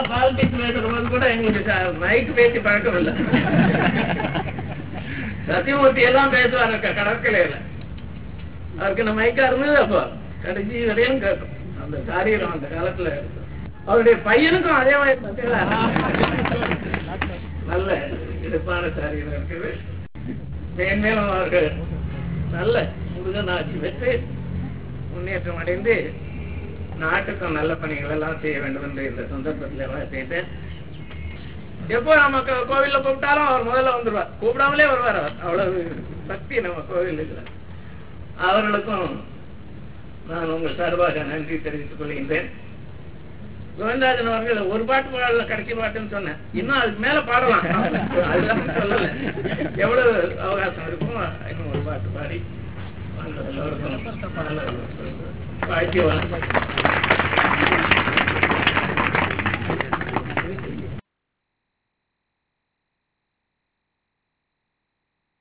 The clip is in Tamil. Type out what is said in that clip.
பாலிடிக்ஸ் பேசுற போது கூட எங்களுக்கு மைக் பேசி பழக்கம் இல்லை சத்தியமூர்த்தி எல்லாம் பேசுவாரு க- கடற்கரையில அவருக்கு நம்ம மைக்கா இருந்தது அப்போ கடைசி வரையும் கேட்கும் அந்த சாரீரம் அந்த காலத்துல அவருடைய பையனுக்கும் அதே மாதிரி பார்த்தீங்களா? நல்ல எடுப்பான சாரீரம் இருக்குது மேன்மேலும் அவர்கள் நல்ல முருகனாட்சி பெற்று முன்னேற்றம் அடைந்து நாட்டுக்கும் நல்ல பணிகள் எல்லாம் செய்ய வேண்டும் என்று இந்த சந்தர்ப்பத்தில் வாழ்த்துட்டேன் எப்போ நம்ம கோ- கோவில்ல கூப்பிட்டாலும் அவர் முதல்ல வந்துருவார் கூப்பிடாமலே வருவார் அவர் அவ்வளவு சக்தி நம்ம கோவிலுக்கு அவர்களுக்கும் நான் உங்கள் சார்பாக நன்றி தெரிவித்துக் கொள்கின்றேன் கோவிந்தராஜன் அவர்கள் ஒரு பாட்டு பாடல கடைசி பாட்டுன்னு சொன்னேன் இன்னும் அதுக்கு மேல பாடலாம் அதுதான் சொல்லல எவ்வளவு அவகாசம் இருக்கும் இன்னும் ஒரு பாட்டு பாடி வாங்க எல்லோருக்கும் நல்ல வாழ்க்கை வளம்